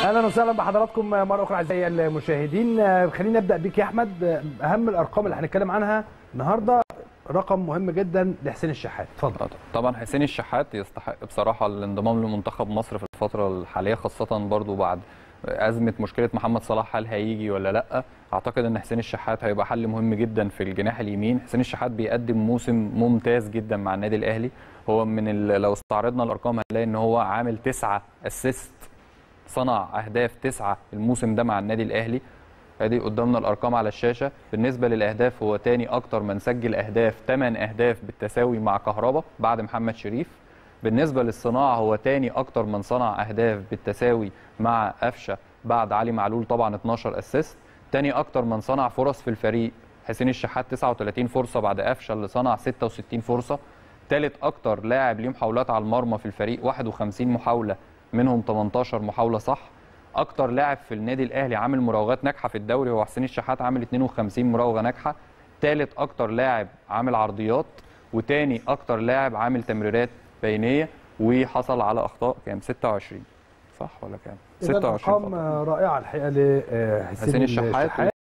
اهلا وسهلا بحضراتكم مره اخرى اعزائي المشاهدين خلينا نبدا بيك يا احمد اهم الارقام اللي هنتكلم عنها النهارده رقم مهم جدا لحسين الشحات اتفضل طبعا حسين الشحات يستحق بصراحه الانضمام لمنتخب مصر في الفتره الحاليه خاصه برضو بعد ازمه مشكله محمد صلاح هل هيجي ولا لا اعتقد ان حسين الشحات هيبقى حل مهم جدا في الجناح اليمين حسين الشحات بيقدم موسم ممتاز جدا مع النادي الاهلي هو من لو استعرضنا الارقام هنلاقي ان هو عامل تسعة اسيست صنع اهداف تسعة الموسم ده مع النادي الاهلي ادي قدامنا الارقام على الشاشه بالنسبه للاهداف هو تاني اكتر من سجل اهداف 8 اهداف بالتساوي مع كهربا بعد محمد شريف بالنسبه للصناعه هو تاني اكتر من صنع اهداف بالتساوي مع قفشه بعد علي معلول طبعا 12 اسيست تاني اكتر من صنع فرص في الفريق حسين الشحات 39 فرصه بعد قفشه اللي صنع 66 فرصه ثالث اكتر لاعب ليه محاولات على المرمى في الفريق 51 محاوله منهم 18 محاوله صح اكتر لاعب في النادي الاهلي عامل مراوغات ناجحه في الدوري هو حسين الشحات عامل 52 مراوغه ناجحه ثالث اكتر لاعب عامل عرضيات وتاني اكتر لاعب عامل تمريرات بينيه وحصل على اخطاء كام 26 صح ولا كام 26 ارقام رائعه الحقيقه لحسين حسين الشحات